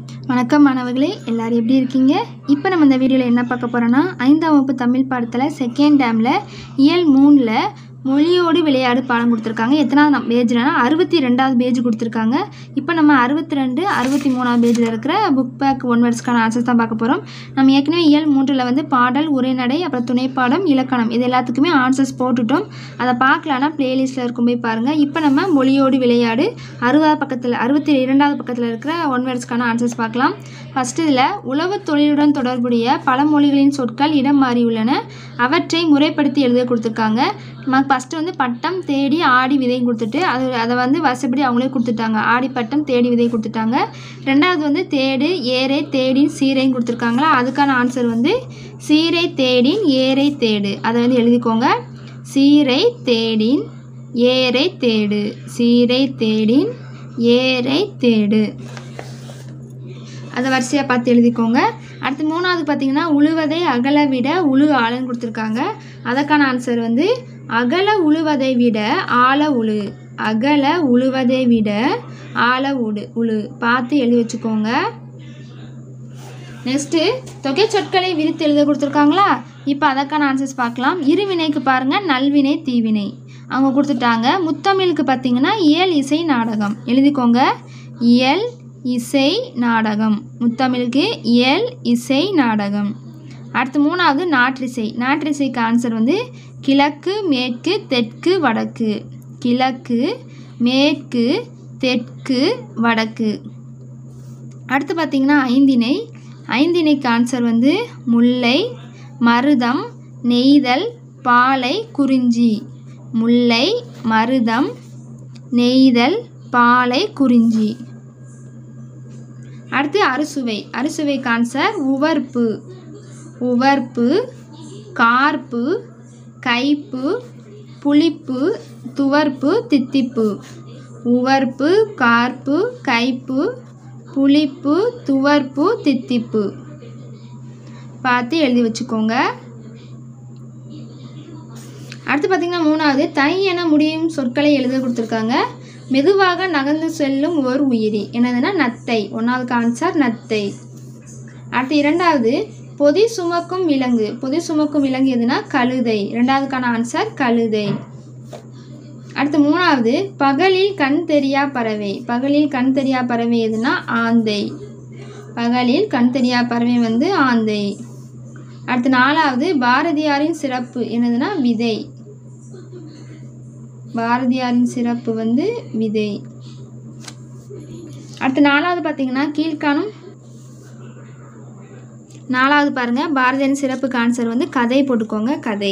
வணக்கம் மாணவர்களே எல்லாரும் எப்படி இருக்கீங்க இப்போ நம்ம இந்த வீடியோவில் என்ன பார்க்க போகிறோன்னா ஐந்தாம் வகுப்பு தமிழ் பாடத்தில் செகண்ட் டேமில் இயல் மூணில் மொழியோடு விளையாடு பாடம் கொடுத்துருக்காங்க எத்தனாவது நம் பேஜ்லனா அறுபத்தி ரெண்டாவது பேஜ் கொடுத்துருக்காங்க இப்போ நம்ம அறுபத்தி ரெண்டு அறுபத்தி மூணாவது பேஜில் இருக்கிற புக் பேக் ஒன் வேர்ட்ஸ்க்கான ஆன்சர்ஸ் தான் பார்க்க போகிறோம் நம்ம ஏற்கனவே இயல் மூன்றில் வந்து பாடல் உரைநடை அப்புறம் துணைப்பாடம் இலக்கணம் இது எல்லாத்துக்குமே ஆன்சர்ஸ் போட்டுட்டோம் அதை பார்க்கலான்னா பிளேலிஸ்ட்டில் இருக்கும் போய் பாருங்கள் இப்போ நம்ம மொழியோடு விளையாடு அறுபதாவது பக்கத்தில் அறுபத்தி இரண்டாவது பக்கத்தில் இருக்கிற ஒன் வேர்ட்ஸ்க்கான ஆன்சர்ஸ் பார்க்கலாம் ஃபஸ்ட்டு இதில் உழவுத் தொழிலுடன் தொடர்புடைய பல மொழிகளின் சொற்கள் இடம் மாறியுள்ளன அவற்றை முறைப்படுத்தி எழுத கொடுத்துருக்காங்க நம்ம ஃபஸ்ட்டு வந்து பட்டம் தேடி ஆடி விதை கொடுத்துட்டு அது அதை வந்து வசப்படி அவங்களே கொடுத்துட்டாங்க ஆடி பட்டம் தேடி விதை கொடுத்துட்டாங்க ரெண்டாவது வந்து தேடு ஏரை தேடின் சீரையும் கொடுத்துருக்காங்களா அதுக்கான ஆன்சர் வந்து சீரை தேடின் ஏரை தேடு அதை வந்து எழுதிக்கோங்க சீரை தேடின் ஏரை தேடு சீரை தேடின் ஏரை தேடு அதை வரிசையாக பார்த்து எழுதிக்கோங்க அடுத்து மூணாவது பார்த்தீங்கன்னா உழுவதை அகல விட உழு ஆழன்னு கொடுத்துருக்காங்க அதற்கான ஆன்சர் வந்து அகல உழுவதை விட ஆழ உழு அகல உழுவதை விட ஆழ உடு உழு பார்த்து எழுதி வச்சுக்கோங்க நெக்ஸ்ட்டு தொகை சொற்களை விரித்து எழுத கொடுத்துருக்காங்களா இப்போ அதற்கான ஆன்சர்ஸ் பார்க்கலாம் இருவினைக்கு பாருங்கள் நல்வினை தீவினை அவங்க கொடுத்துட்டாங்க முத்தமிழுக்கு பார்த்தீங்கன்னா இயல் இசை நாடகம் எழுதிக்கோங்க இயல் இசை நாடகம் முத்தமிழுக்கு இயல் இசை நாடகம் அடுத்து மூணாவது நாற்றிசை நாற்றிசைக்கு ஆன்சர் வந்து கிழக்கு மேற்கு தெற்கு வடக்கு கிழக்கு மேற்கு தெற்கு வடக்கு அடுத்து பார்த்திங்கன்னா ஐந்திணை ஐந்திணைக்கு ஆன்சர் வந்து முல்லை மருதம் நெய்தல் பாலை குறிஞ்சி முல்லை மருதம் நெய்தல் பாலை குறிஞ்சி அடுத்து அறுசுவை அறுசுவை ஆன்சர் உவர்ப்பு உவர்ப்பு கார்ப்பு கைப்பு புளிப்பு துவர்ப்பு தித்திப்பு உவர்ப்பு கார்ப்பு கைப்பு புளிப்பு துவர்ப்பு தித்திப்பு பார்த்து எழுதி வச்சுக்கோங்க அடுத்து பார்த்திங்கன்னா மூணாவது தை என முடியும் சொற்களை எழுத கொடுத்துருக்காங்க மெதுவாக நகர்ந்து செல்லும் ஓர் உயிரி என்னதுன்னா நத்தை ஒன்றாவது ஆன்சர் நத்தை அடுத்து இரண்டாவது பொதி சுமக்கும் விலங்கு பொதி சுமக்கும் விலங்கு எதுனா கழுதை ரெண்டாவதுக்கான ஆன்சர் கழுதை அடுத்து மூணாவது பகலில் கண் தெரியா பறவை பகலில் கண் தெரியா பறவை எதுனா ஆந்தை பகலில் கண் தெரியா பறவை வந்து ஆந்தை அடுத்து நாலாவது பாரதியாரின் சிறப்பு என்னதுன்னா விதை பாரதியாரின் சிறப்பு வந்து விதை அடுத்து நாலாவது பார்த்தீங்கன்னா கீழ்காணும் நாலாவது பாருங்கள் பாரதியாரின் சிறப்புக்கு ஆன்சர் வந்து கதை போட்டுக்கோங்க கதை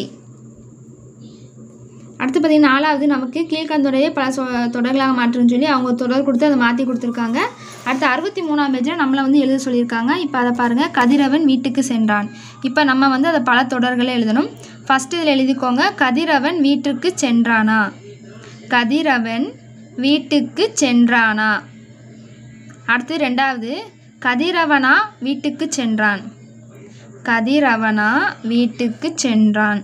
அடுத்து பார்த்தீங்கன்னா நாலாவது நமக்கு கீழ்கந்துடைய பல சொ தொடர்களாக மாற்றுன்னு சொல்லி அவங்க தொடர் கொடுத்து அதை மாற்றி கொடுத்துருக்காங்க அடுத்து அறுபத்தி மூணாம் பேஜில் நம்மளை வந்து எழுத சொல்லியிருக்காங்க இப்போ அதை பாருங்கள் கதிரவன் வீட்டுக்கு சென்றான் இப்போ நம்ம வந்து அதை பல தொடர்களை எழுதணும் ஃபஸ்ட்டு இதில் எழுதிக்கோங்க கதிரவன் வீட்டுக்கு சென்றானா கதிரவன் வீட்டுக்கு சென்றானா அடுத்து ரெண்டாவது கதிரவனா வீட்டுக்கு சென்றான் கதிரவனா வீட்டுக்கு சென்றான்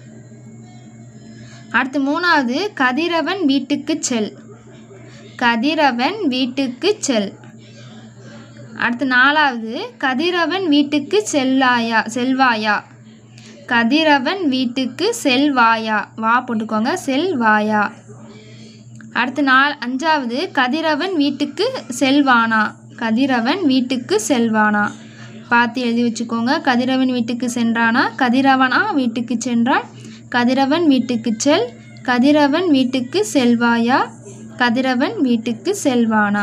அடுத்து மூணாவது கதிரவன் வீட்டுக்கு செல் கதிரவன் வீட்டுக்கு செல் அடுத்து நாலாவது கதிரவன் வீட்டுக்கு செல்லாயா செல்வாயா கதிரவன் வீட்டுக்கு செல்வாயா வா போட்டுக்கோங்க செல்வாயா அடுத்து நால் அஞ்சாவது கதிரவன் வீட்டுக்கு செல்வானா கதிரவன் வீட்டுக்கு செல்வானா பார்த்து எழுதி வச்சுக்கோங்க கதிரவன் வீட்டுக்கு சென்றானா கதிரவனா வீட்டுக்கு சென்றான் கதிரவன் வீட்டுக்கு செல் கதிரவன் வீட்டுக்கு செல்வாயா கதிரவன் வீட்டுக்கு செல்வானா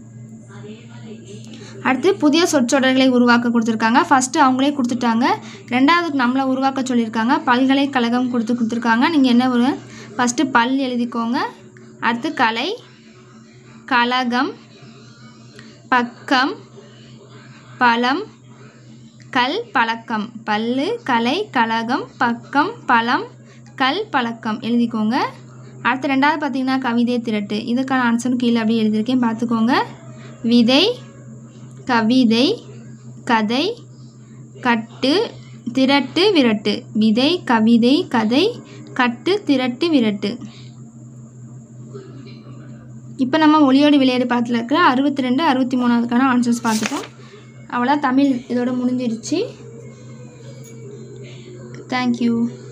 அடுத்து புதிய சொற்றொடர்களை உருவாக்க கொடுத்துருக்காங்க ஃபஸ்ட்டு அவங்களே கொடுத்துட்டாங்க ரெண்டாவதுக்கு நம்மளை உருவாக்க சொல்லியிருக்காங்க பல்கலைக்கழகம் கொடுத்து கொடுத்துருக்காங்க நீங்கள் என்ன ஒரு ஃபஸ்ட்டு பல் எழுதிக்கோங்க அடுத்து கலை கழகம் பக்கம் பழம் கல் பழக்கம் பல்லு கலை கழகம் பக்கம் பழம் கல் பழக்கம் எழுதிக்கோங்க அடுத்து ரெண்டாவது பார்த்தீங்கன்னா கவிதை திரட்டு இதுக்கான ஆன்சரும் கீழே அப்படியே எழுதியிருக்கேன் பார்த்துக்கோங்க விதை கவிதை கதை கட்டு திரட்டு விரட்டு விதை கவிதை கதை கட்டு திரட்டு விரட்டு இப்போ நம்ம ஒளியோடு விளையாடு பாடத்தில் இருக்கிற அறுபத்தி ரெண்டு அறுபத்தி மூணாவதுக்கான ஆன்சர்ஸ் பார்த்துட்டோம் அவ்வளோ தமிழ் இதோட முடிஞ்சிருச்சு தேங்க்யூ